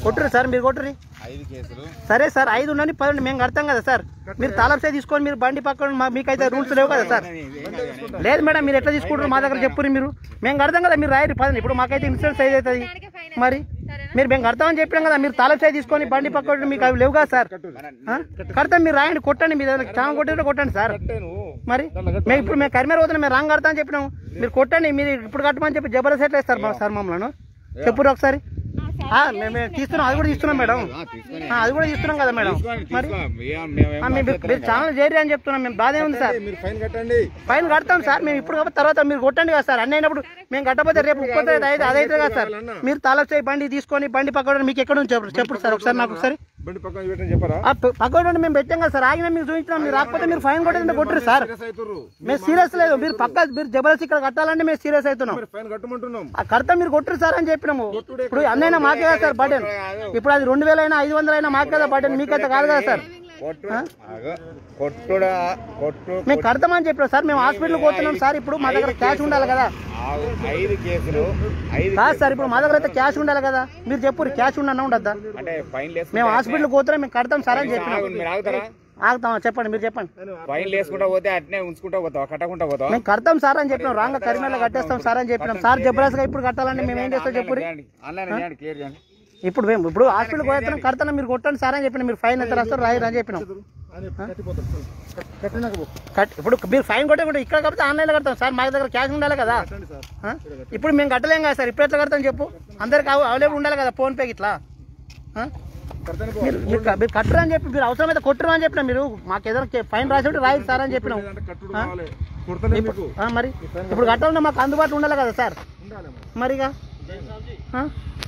కొట్టురు sir మీరు కొట్టుర్రి ఐదు కేసులు సరే సార్ ఐదు ఉండండి పదండి మేము కడతాం కదా సార్ మీరు తాళం చేయి తీసుకొని మీరు బండి పక్కన మా- మీకైతే రూల్స్ లేవు కదా సార్ లేదు మేడం మీరు ఎట్లా తీసుకుంటారు మా దగ్గర చెప్పుర్రి మీరు మేము కడతాం కదా మీరు రాయరు పదండి ఇప్పుడు మాకైతే ఇన్సూరెన్స్ ఏది అవుతుంది మరి మీరు మేము కడతామని చెప్పినాం కదా మీరు తాళం చేయి తీసుకొని బండి పక్కన మీకు అవి లేవు కదా సార్ ఆ? కడతాం మీరు రాయండి కొట్టండి మీ దగ్గర చాలా కొట్టినట్టు కొట్టండి సార్ మరి మేము ఇప్పుడు మేము కరిమేర పోతున్నాం మేము రాంగ్ కడతా అని చెప్పినాం మీరు కొట్టండి మీరు ఇప్పుడు కట్టమని చెప్పి జబర్దస్త్ ఎట్లా ఇస్తారు మా సార్ మమ్మల్ని చెప్పురు ఒకసారి ఆ, మేము మేము తీస్తున్నాం అది కూడా తీస్తున్నాం మేడం ఆ, అది కూడా తీస్తున్నాం కదా మేడం మరి ఆ, మీ- మీరు ఛానల్ చేయరు అని చెప్తున్నాం మేము బాధే ఉంది సార్ మీరు ఫైన్ కట్టండి ఫైన్ కడతాం సార్ మేము ఇప్పుడు కాబట్టి తర్వాత మీరు కొట్టండి కదా సార్ అన్నీ అయినప్పుడు మేము కట్టకపోతే రేపు ముప్పై ఐదు అదైతే కదా సార్ మీరు తాలపు చేయి బండి తీసుకొని బండి పక్కన మీకు ఎక్కడ నుంచి చెప్పు చెప్పండి సార్ ఒకసారి నాకు ఒకసారి బండి పక్కన పెట్టని చెప్పరా ఆ ప- పక్కన మేము పెట్టాం కదా సార్ ఆగినా మీరు చూపించినాం మీరు రాకపోతే మీరు ఫైన్ కొట్టండి కొట్టరు సార్ మేము సీరియస్ లేదు మీరు పక్క మీరు జబర్దస్త్ ఇక్కడ కట్టాలంటే మేము సీరియస్ అవుతున్నాం ఫైన్ కట్టమంటున్నాం ఆ కడతా మీరు కొట్టరు సార్ అని చెప్పినాము ఇప్పుడు అన్నైనా మాకే కదా సార్ బటన్ ఇప్పుడు అది రెండు వేలు అయినా ఐదు వందలు అయినా మాకే కదా బటన్ మీకైతే కాదు కదా సార్ కొట్టు ఆగు. కొట్టుడా కొట్టు మేము కడతామని చెప్పినాం సార్ మేము హాస్పిటల్కి పోతున్నాం సార్ ఇప్పుడు మా దగ్గర క్యాష్ ఉండాలి కదా ఆగు. ఐదు కేసులు ఐదు కాదు సార్ ఇప్పుడు మా దగ్గర అయితే క్యాష్ ఉండాలి కదా మీరు చెప్పు క్యాష్ ఉండన్నా ఉండద్దా అంటే ఫైన్ మేము హాస్పిటల్కి పోతున్నాం మేము కడతాం సార్ అని చెప్పినాం మీరు ఆగుతారా ఆగుతాం చెప్పండి మీరు చెప్పండి ఫైన్ వేసుకుంటా పోతే అట్నే ఉంచుకుంటా పోతావా కట్టకుండా పోతావా మేము కడతాం సార్ అని చెప్పినాం రాంగ కరిమేళ కట్టేస్తాం సార్ అని చెప్పినాం సార్ జబర్దస్త్గా ఇప్పుడు కట్టాలంటే మేము ఏం చేస్తాం చెప్పు ఆన్లైన్ చేయండి క్లియర్ చేయండి ఇప్పుడు మేము ఇప్పుడు హాస్పిటల్కి పోతున్నాం కడతాం మీరు కొట్టండి సార్ అని చెప్పిన మీరు ఫైన్ ఎంత రాస్తారు రాయరు అని చెప్పినాం కట్- ఇప్పుడు మీరు ఫైన్ కొట్టే కూడా ఇక్కడ కాబట్టి ఆన్లైన్లో కడతాం సార్ మా దగ్గర క్యాష్ ఉండాలి కదా ఆ? ఇప్పుడు మేము కట్టలేం కదా సార్ ఇప్పుడు ఎట్లా కడతాం చెప్పు అందరికి అవైలబుల్ ఉండాలి కదా ఫోన్ పే ఇట్లా ఆ? మీరు మీరు క- మీరు కట్టరు అని చెప్పి మీరు అవసరమైతే కొట్టరు అని చెప్పిన మీరు మాకు ఏదైనా ఫైన్ రాసి ఉంటే రాయి సార్ అని చెప్పినాం ఆ? ఇప్పుడు- ఆ, మరి ఇప్పుడు కట్టాలంటే మాకు అందుబాటులో ఉండాలి కదా సార్ మరిగా ఆ?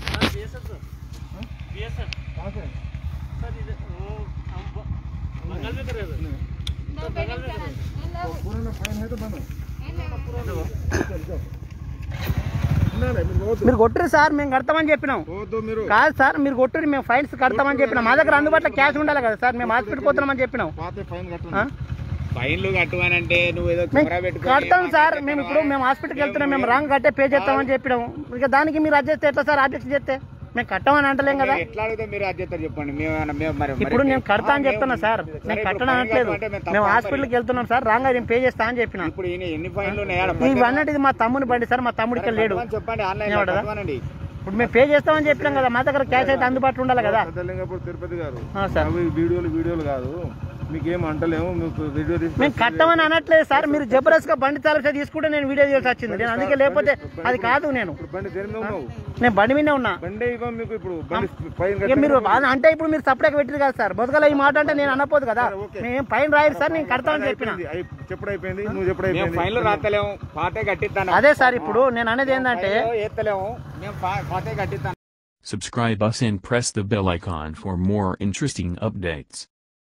మీరు కొట్టరు సార్ మేము కడతామని చెప్పినాం పోవద్దు మీరు కాదు సార్ మీరు కొట్టుడు మేము ఫైన్స్ కడతామని చెప్పినాం మా దగ్గర అందుబాటులో క్యాష్ ఉండాలి కదా సార్ మేము హాస్పిటల్ పోతున్నామని చెప్పినాం పాత ఫైన్ ఆ? కట్టండి ఫైన్లు కట్టమనంటే నువ్వు ఏదో మేము కెమెరా పెట్టుకొని కడతాం సార్ మేము ఇప్పుడు మేము హాస్పిటల్కి వెళ్తున్నాం మేము రాంగ్ కట్టే పే చేస్తామని చెప్పినాం ఇక దానికి మీరు అడ్జస్ట్ చేస్తే ఎట్లా సార్ అడ్జస్ట్ చేస్తే మేము కట్టమని అంటలేం కదా ఎట్లా అడిగితే మీరు అది చెప్తారు చెప్పండి మేము ఏమన్నా- మేము మరి ఇప్పుడు మరి- నేను కడతా అని ఆ, చెప్తున్నా సార్ సరే, నేను ఇప్పుడు కట్టను ఫైన్ అనట్లేదు కట్టమంటే మేము తప్పా మేము మరి? హాస్పిటల్కి వెళ్తున్నాం సార్ రాంగ్ నేను పే చేస్తా అని చెప్పిన ఇప్పుడు ఈయన ఎన్ని ఫైన్లు ఉన్నాయా ఇవి అన్నట్టు ఇది మా తమ్ముని బండి సార్ మా తమ్ముడికి లేడు చెప్పండి ఆన్లైన్ ఏమంటారా? కట్టమనండి ఇప్పుడు మేము పే చేస్తామని చెప్పినాం కదా మా దగ్గర క్యాష్ అయితే అందుబాటులో ఉండాలి కదా పెద్దలింగపూర్ తిరుపతి గారు ఆ, సార్ అవి వీడియోలు వీడియోలు కాదు మీకేం అంటలేము మీకు వీడియో తీసి మేము కట్టమని అనట్లేదు సార్ మీరు జబర్దస్త్ గా బండి చాలసే తీసుకుంటే నేను వీడియో చేయాల్సి వచ్చింది నేను అందుకే లేకపోతే అది కాదు నేను ఇప్పుడు బండి దేని మీద ఉన్నావు నేను బండి మీదే ఉన్నా బండి ఇవ్వం మీకు ఇప్పుడు బండి పైన ఇక మీరు అలా అంటే ఇప్పుడు మీరు సపరేట్ పెట్టిరు కదా సార్ బతుకల ఈ మాట అంటే నేను అనపోదు కదా మేము పైన రాయరు సార్ నేను కడతామని చెప్పిన చెప్పుడు అయిపోయింది నువ్వు చెప్పుడు మేము అయిపోయింది ఫైన్లు రాస్తలేము పాతే కట్టిస్తాను అదే సార్ ఇప్పుడు నేను అనేది ఏంటంటే ఎత్తలేము మేము పా- పాతే కట్టిస్తాను Subscribe us and press the bell icon for more interesting updates.